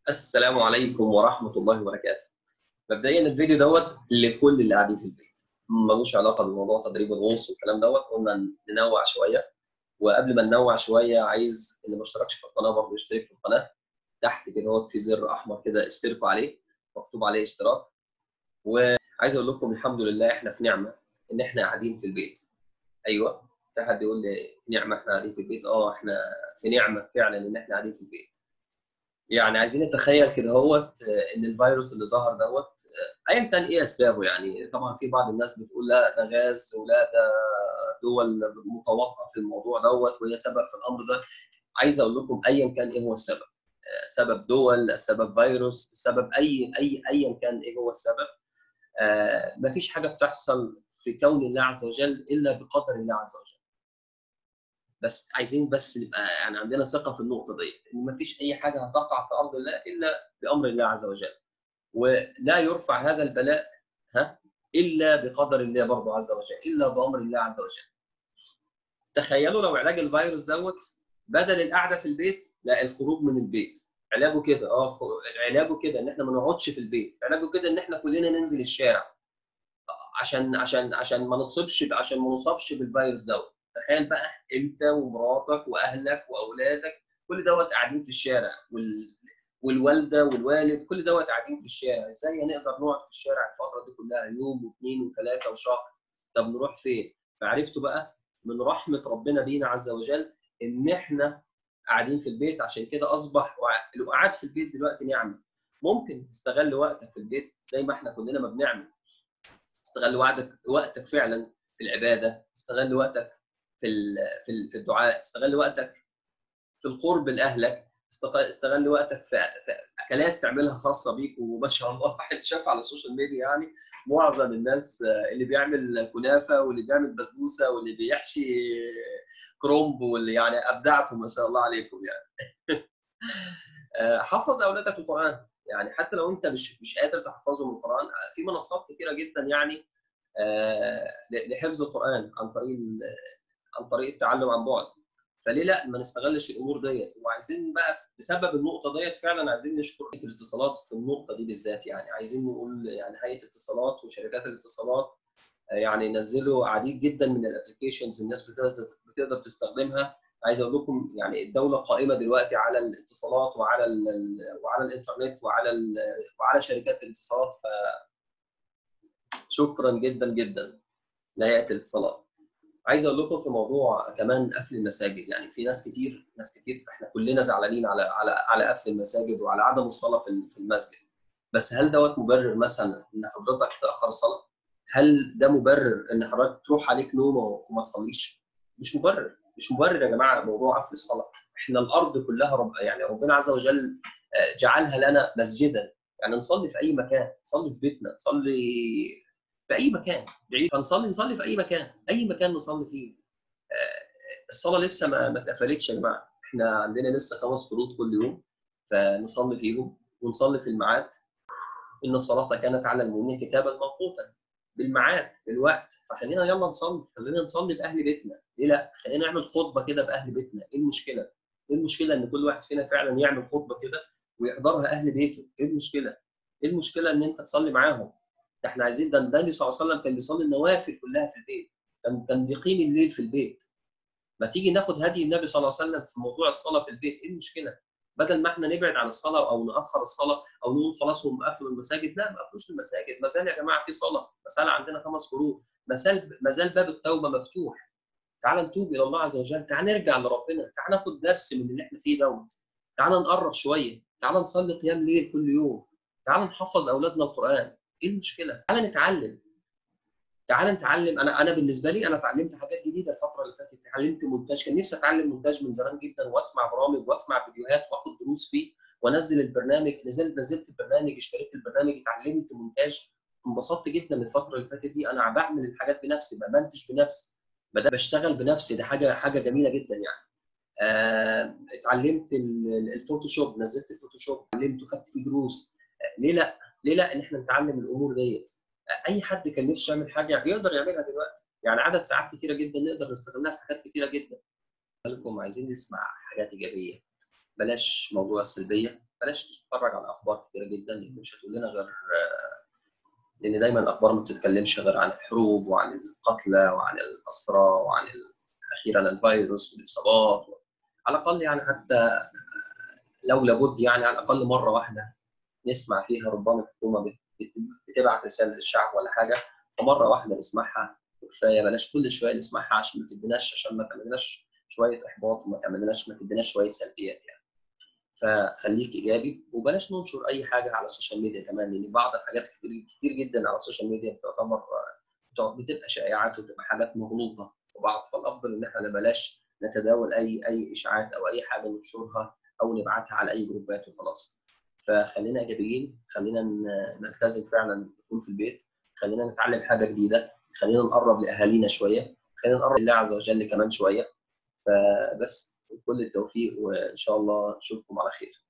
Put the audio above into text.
السلام عليكم ورحمة الله وبركاته. مبدئيا الفيديو دوت لكل اللي قاعدين في البيت. ملوش علاقة بموضوع تدريب الغوص والكلام دوت، قلنا ننوع شوية. وقبل ما ننوع شوية عايز اللي ما اشتركش في القناة برضه يشترك في القناة. تحت كده هوت في زر أحمر كده اشتركوا عليه مكتوب عليه اشتراك. وعايز أقول لكم الحمد لله إحنا في نعمة إن إحنا قاعدين في البيت. أيوه في حد يقول لي نعمة إحنا قاعدين في البيت؟ أه إحنا في نعمة فعلا إن إحنا قاعدين في البيت. يعني عايزين نتخيل كده هوت ان الفيروس اللي ظهر دوت ايا كان ايه اسبابه يعني طبعا في بعض الناس بتقول لا ده غاز ولا ده دول متواطئه في الموضوع دوت وهي سبب في الامر ده عايز اقول لكم ايا كان ايه هو السبب سبب دول سبب فيروس سبب اي اي ايا كان ايه هو السبب آه مفيش حاجه بتحصل في كون الله عز وجل الا بقدر الله عز وجل بس عايزين بس نبقى يعني عندنا ثقه في النقطه ديت ان مفيش اي حاجه هتقع في ارض الله الا بامر الله عز وجل ولا يرفع هذا البلاء ها الا بقدر الله برضه عز وجل الا بامر الله عز وجل تخيلوا لو علاج الفيروس دوت بدل القعده في البيت لا الخروج من البيت علاجه كده اه علاجه كده ان احنا ما نقعدش في البيت علاجه كده ان احنا كلنا ننزل الشارع عشان عشان عشان ما نصبش عشان ما نصابش بالفيروس دوت تخيل بقى انت ومراتك واهلك واولادك كل دوت قاعدين في الشارع وال... والوالده والوالد كل دوت قاعدين في الشارع ازاي هنقدر نقعد في الشارع الفتره دي كلها يوم واثنين وثلاثه وشهر طب نروح فين فعرفتوا بقى من رحمه ربنا بينا عز وجل ان احنا قاعدين في البيت عشان كده اصبح القعاد في البيت دلوقتي نعمه ممكن تستغل وقتك في البيت زي ما احنا كلنا ما بنعمل استغل وقتك وقتك فعلا في العباده استغل وقتك في في الدعاء استغل وقتك في القرب لاهلك استغل وقتك في اكلات تعملها خاصه بيك وما شاء الله واحد شاف على السوشيال ميديا يعني معظم الناس اللي بيعمل كنافه واللي بيعمل بسبوسه واللي بيحشي كرومب واللي يعني ابدعتم ما شاء الله عليكم يعني حفظ اولادك القران يعني حتى لو انت مش مش قادر تحفظهم القران في منصات كثيره جدا يعني لحفظ القران عن طريق عن طريق التعلم عن بعد فليه لا ما نستغلش الامور ديت وعايزين بقى بسبب النقطه ديت فعلا عايزين نشكر الاتصالات في النقطه دي بالذات يعني عايزين نقول يعني هيئه الاتصالات وشركات الاتصالات يعني نزلوا عديد جدا من الابلكيشنز الناس بتقدر بتقدر تستخدمها عايز اقول لكم يعني الدوله قائمه دلوقتي على الاتصالات وعلى ال وعلى الانترنت وعلى ال وعلى شركات الاتصالات ف شكرا جدا جدا لهيئه الاتصالات عايز اقول لكم في موضوع كمان قفل المساجد يعني في ناس كتير ناس كتير احنا كلنا زعلانين على على على قفل المساجد وعلى عدم الصلاه في المسجد بس هل دوت مبرر مثلا ان حضرتك تاخر الصلاه؟ هل ده مبرر ان حضرتك تروح عليك نومه وما تصليش؟ مش مبرر مش مبرر يا جماعه موضوع قفل الصلاه احنا الارض كلها رب يعني ربنا عز وجل جعلها لنا مسجدا يعني نصلي في اي مكان نصلي في بيتنا نصلي في اي مكان بعيد فنصلي نصلي في اي مكان اي مكان نصلي فيه الصلاه لسه ما ما اتقفلتش يا جماعه احنا عندنا لسه خمس فروض كل يوم فنصلي فيهم ونصلي في الميعاد ان الصلاه كانت على المؤمنين كتابا موقوتا بالميعاد بالوقت فخلينا يلا نصلي خلينا نصلي باهل بيتنا ليه لا خلينا نعمل خطبه كده باهل بيتنا ايه المشكله ايه المشكله ان كل واحد فينا فعلا يعمل خطبه كده ويحضرها اهل بيته ايه المشكله ايه المشكله ان انت تصلي معاهم ده احنا عايزين ده النبي صلى الله عليه وسلم كان بيصلي النوافل كلها في البيت كان كان بيقيم الليل في البيت ما تيجي ناخد هدي النبي صلى الله عليه وسلم في موضوع الصلاه في البيت ايه المشكله بدل ما احنا نبعد عن الصلاه او ناخر الصلاه او نقول خلاص هم قفلوا المساجد لا ما قفلوش المساجد ما زال يا جماعه في صلاه ما زال عندنا خمس فروض ما زال ما زال باب التوبه مفتوح تعال نتوب الى الله عز وجل تعال نرجع لربنا تعال ناخد درس من اللي احنا فيه دوت تعال نقرب شويه تعال نصلي قيام ليل كل يوم تعال نحفظ اولادنا القران ايه المشكله؟ تعالى نتعلم تعالى نتعلم انا انا بالنسبه لي انا اتعلمت حاجات جديده الفتره اللي فاتت اتعلمت مونتاج كان نفسي اتعلم مونتاج من زمان جدا واسمع برامج واسمع فيديوهات واخد دروس فيه وانزل البرنامج نزلت نزلت البرنامج اشتريت البرنامج اتعلمت مونتاج انبسطت جدا من الفتره اللي فاتت دي انا بعمل الحاجات بنفسي بمنتج بنفسي بدأ بشتغل بنفسي ده حاجه حاجه جميله جدا يعني آه، اتعلمت الفوتوشوب نزلت الفوتوشوب اتعلمت وخدت فيه دروس آه، ليه لا ليه لا ان احنا نتعلم الامور ديت اي حد كان نفسه يعمل حاجه يقدر يعملها دلوقتي يعني عدد ساعات كتيره جدا نقدر نستغلها في حاجات كتيره جدا لكم عايزين نسمع حاجات ايجابيه بلاش موضوع السلبيه بلاش تتفرج على اخبار كتيره جدا لان مش هتقول لنا غير لان دايما الاخبار ما بتتكلمش غير عن الحروب وعن القتلى وعن الاسرى وعن اخيرا الفيروس والاصابات على الاقل يعني حتى لو لابد يعني على الاقل مره واحده نسمع فيها ربما الحكومه بتبعت رساله للشعب ولا حاجه فمره واحده نسمعها كفايه بلاش كل شويه نسمعها عشان ما تديناش عشان ما تعملناش شويه احباط وما تعملناش ما تديناش شويه سلبيات يعني فخليك ايجابي وبلاش ننشر اي حاجه على السوشيال ميديا كمان لان بعض الحاجات كتير كتير جدا على السوشيال ميديا بتعتبر بتبقى شائعات وبتبقى حاجات مغلوطه في بعض فالافضل ان احنا بلاش نتداول اي اي اشاعات او اي حاجه ننشرها او نبعتها على اي جروبات وخلاص فخلينا ايجابيين خلينا نلتزم فعلا نكون في البيت خلينا نتعلم حاجه جديده خلينا نقرب لاهالينا شويه خلينا نقرب لله عز وجل كمان شويه فبس كل التوفيق وان شاء الله نشوفكم على خير